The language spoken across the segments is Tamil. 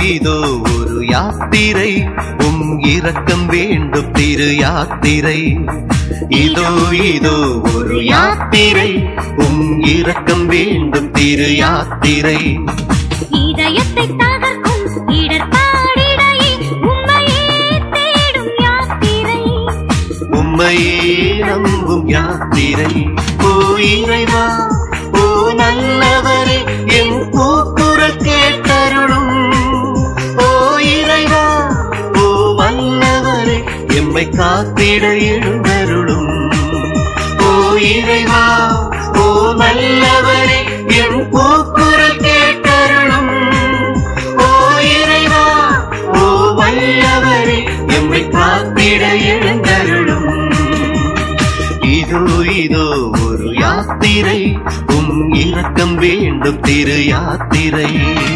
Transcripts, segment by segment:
இதோ ஒரு யாத்திரை உம் இரக்கம் வேண்டும் திரு யாத்திரை இதோ இதோ ஒரு யாத்திரை உம் இரக்கம் வேண்டும் திரு யாத்திரை இதயத்தை தகர்க்கும் இடர்பாடிடையே உம்மையே தேடும் யாத்திரை உம்மையே நம்பும் யாத்திரை ஓ இறைவா ஓ நல்லவரே என் கூக்குரல் கேட்டருளும் ஓ இறைவா ஓ வல்லவரே எம்மை காத்திட எழுந்தருளும் ஓ இறைவா ஓ நல்லவரே என் கூக்குரல் கேட்டருளும் ஓ இறைவா ஓ வல்லவரே எம்மை காத்திட எழுந்தருளும் இதோ இதோ ஒரு யாத்திரை உம் இரக்கம் வேண்டும் திரு யாத்திரை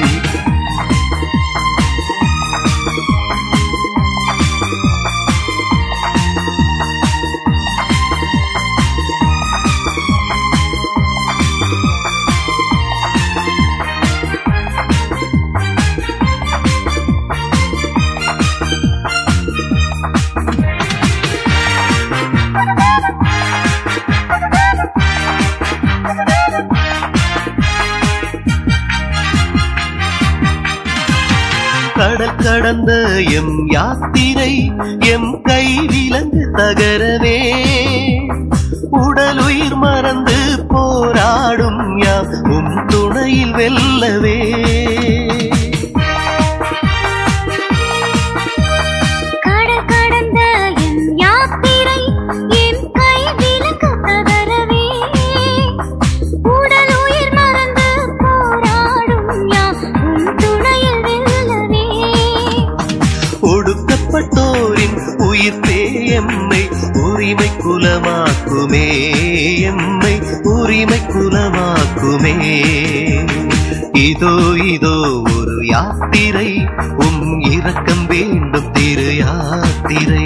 கடல் கடந்த எம் யாத்திரை எம் கை விலங்கு தகரவே உடலுயிர் மறந்து போராடும் யா உம் துணையில் வெல்லவே கடல் கடந்த என் யாத்திரை என் கை விலக்கு தகரவே உடல் உயிர் மறந்து போராடும் யா உன் துணையில் வெல்லவே ஒடுக்கப்பட்டோரின் உயிர் எம்மை உரிமை குலமாக்குமே எம்மை உரிமை குலமாக்குமே இதோ இதோ ஒரு யாத்திரை உம் இரக்கம் வேண்டும் திரு யாத்திரை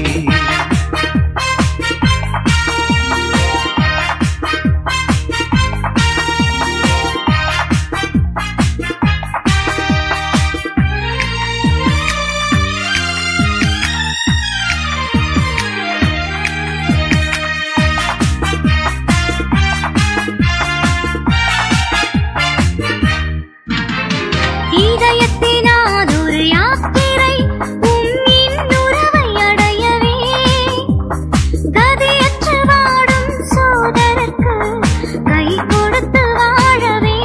இதயத்தினால் ஒரு யாத்திரை உம்மின் உறவை அடையவே கதியற்று வாடும் சோதரர்க்கு கை கொடுத்து வாழவே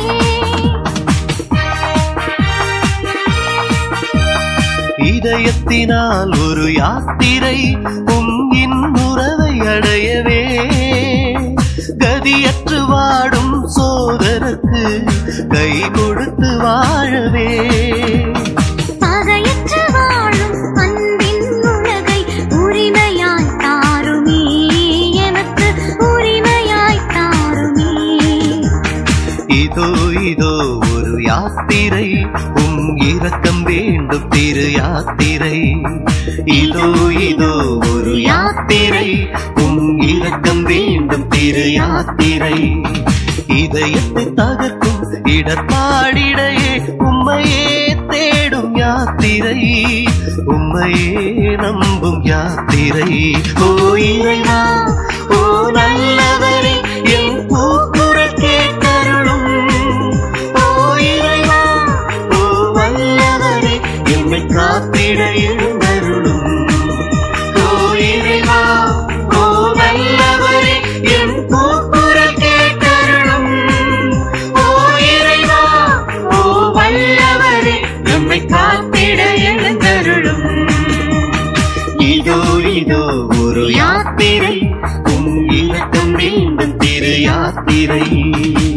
இதயத்தினால் ஒரு யாத்திரை உம் உறவை அடையவே கதியற்று வாடும் சோதரக்கு கை கொடுத்து வாழவே பகையற்று வாழும் அன்பின் உலகை உரிமையாய் தாருமே எனக்கு உரிமையாய் தாருமே இதோ இதோ ஒரு யாத்திரை உம் இரக்கம் வேண்டும் திரு யாத்திரை இதோ இதோ ஒரு யாத்திரை உம் இரக்கம் வேண்டும் திரு யாத்திரை இதயத்தை தகர்க்கும் இடர்பாடிடையே உம்மையே தேடும் யாத்திரை உம்மையே நம்பும் யாத்திரை ஓ இறைவா ஓ நல்லவரே என் கூக்குரல் கேட்டருளும் ஓ இறைவா ஓ வல்லவரே எம்மை காத்திட எழுந்தருளும் ஓ இறைவா ஓ நல்லவரே என் கூக்குரல் கேட்டருளும் ஓ இறைவா ஓ வல்லவரே எம்மை காத்திட எழுந்தருளும் இதோ இதோ ஒரு யாத்திரை உம் இரக்கம் வேண்டும் திரு யாத்திரை